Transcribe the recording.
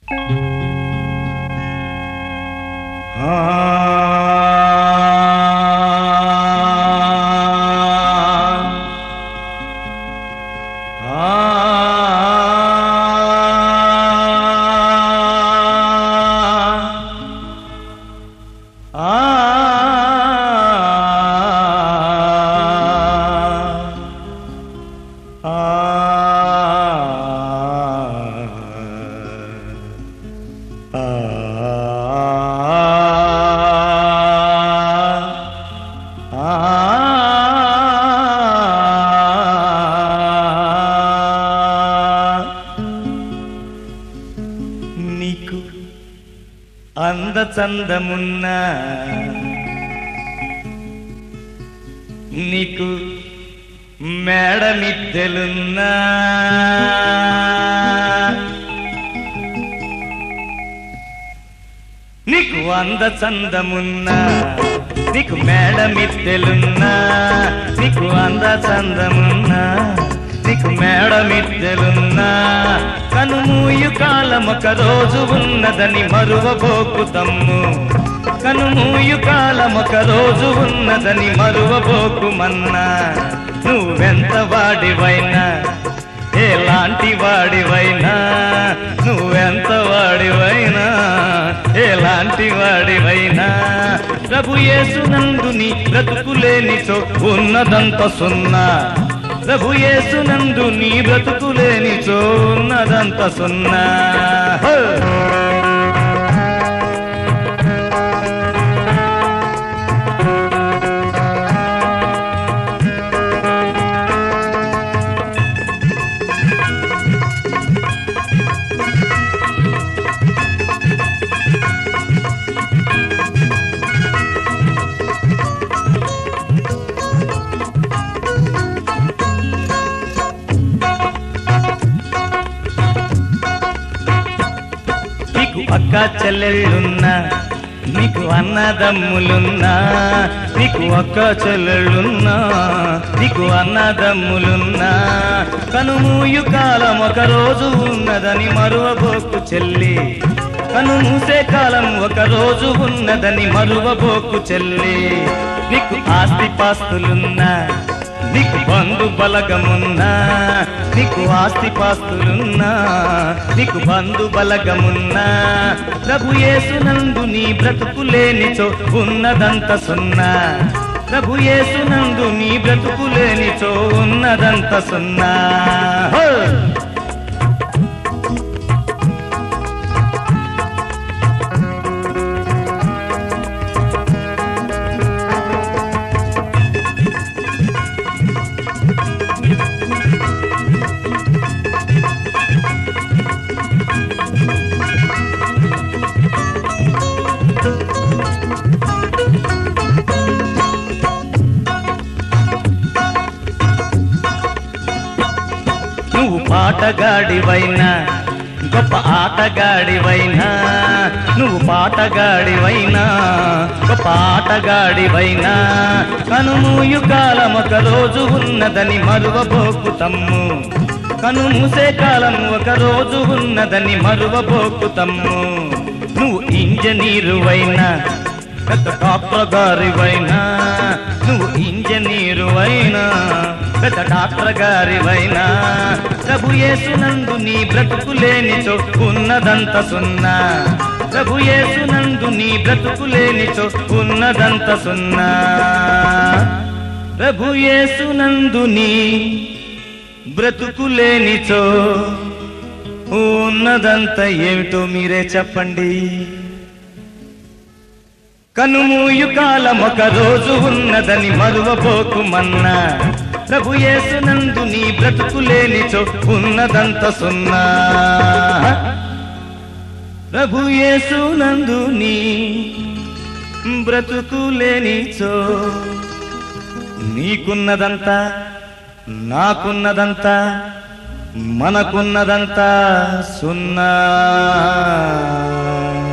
నీకు అందచందమున్నా నీకు మేడమిద్దెలున్నా నీకు అందచందమున్నా నీకు మేడమిద్దెలున్నా నీకు అందచందమున్నా నీకు మేడమిద్దెలున్నా కనుమూయు కాలం ఒక రోజు ఉన్నదని మరువబోకు తమ్ము కనుమూయు కాలం ఒక రోజు ఉన్నదని మరువబోకు మన్నా నువ్వెంత వాడివైనా ఎలాంటి వాడివైనా నువ్వెంత వాడివైనా ఎలాంటి వాడివైనా ప్రభు యేసునందు నీ బ్రతుకులేని చో ఉన్నదంత సున్నా ప్రభు యేసునందు నీ బ్రతుకులేని చో ఉన్నదంత సున్నా హో! నీకు అక్క చెల్లెళ్ళున్నా నీకు అన్నదమ్ములున్నా నీకు అక్క చెల్లెళ్ళున్నా నీకు అన్నదమ్ములున్నా కనుమూయు కాలం ఒక రోజు ఉన్నదని మరువబోకు చెల్లి కను మూసే కాలం ఒక రోజు ఉన్నదని మరువబోకు చెల్లి నీకు ఆస్తి పాస్తులున్నా నీకు బంధు బలగమున్నా నీకు ఆస్తి పాస్తులున్నా నీకు బంధు బలగమున్నా ప్రభు యేసునందు నీ బ్రతుకులేనిచో ఉన్నదంత సున్నా ప్రభు యేసునందు నీ బ్రతుకులేనిచో ఉన్నదంత సున్నా హో! నువ్వు పాటగాడివైనా గొప్ప ఆటగాడివైనా నువ్వు పాటగాడివైనా గొప్ప ఆటగాడివైనా కనుమూయు కాలం ఒక రోజు ఉన్నదని మరువబోకు తమ్ము కను మూసే కాలం ఒక రోజు ఉన్నదని మరువబోకు తమ్ము నువ్వు ఇంజనీరువైనా పెద్ద డాక్టర్ గారివైనా నువ్వు ఇంజనీరు అయినా పెద్ద డాక్టర్ గారివైనా ప్రభు యేసునందు నీ బ్రతుకులేనిచో ఉన్నదంత సున్నా ప్రభు యేసునందు నీ బ్రతుకులేనిచో ఉన్నదంత సున్నా ప్రభు యేసునందు నీ బ్రతుకులేనిచో ఉన్నదంత ఏమిటో మీరే చెప్పండి కనుమూయు కాలం ఒక రోజు ఉన్నదని మరువబోకు మన్నా ప్రభు యేసునందు నీ బ్రతుకులేనిచో ఉన్నదంత సున్నా ప్రభు యేసునందు నీ బ్రతుకులేనిచో నీకున్నదంతా నాకున్నదంతా మనకున్నదంతా సున్నా